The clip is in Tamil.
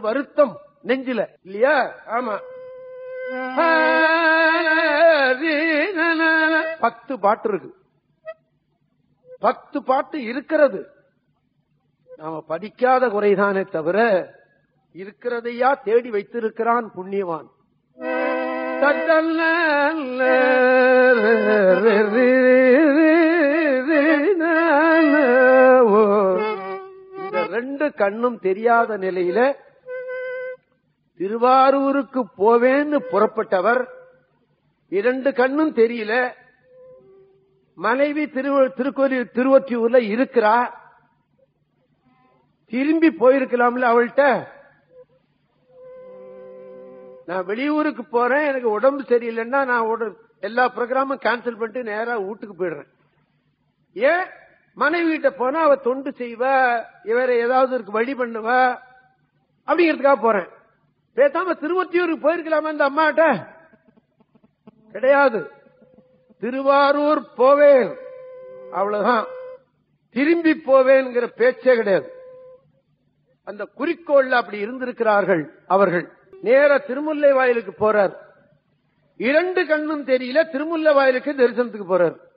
வருத்தம் நெஞ்சில இல்லையா ஆமா பத்து பாட்டு இருக்கு பத்து பாட்டு இருக்கிறது நாம படிக்காத குறைதானே தவிர இருக்கிறதையா தேடி வைத்திருக்கிறான் புண்ணியவான் இந்த ரெண்டு கண்ணும் தெரியாத நிலையில திருவாரூருக்கு போவேன்னு புறப்பட்டவர் இரண்டு கண்ணும் தெரியல மனைவி திரு திருக்கோயில் திருவொற்றியூர்ல இருக்கிறா திரும்பி போயிருக்கலாம்ல அவள்கிட்ட நான் வெளியூருக்கு போறேன் எனக்கு உடம்பு சரியில்லைன்னா நான் உட- எல்லா ப்ரோக்ராமும் கேன்சல் பண்ணிட்டு நேரா வீட்டுக்கு போயிடுறேன் ஏன் மனைவி கிட்ட போனா அவ தொண்டு செய்வா இவர ஏதாவது இருக்கு வழி பண்ணுவா அப்படிங்கிறதுக்காக போறேன் பேசாம திருவொற்றியூருக்கு போயிருக்கலாமா இந்த அம்மாட்ட கிடையாது திருவாரூர் போவேன் அவ்வளவுதான் திரும்பி போவேன்ங்கிற பேச்சே கிடையாது அந்த குறிக்கோள்ல அப்படி இருந்திருக்கிறார்கள் அவர்கள் நேர திருமுல்லை வாயிலுக்கு போறார் இரண்டு கண்ணும் தெரியல திருமுல்லை வாயிலுக்கு தரிசனத்துக்கு போறார்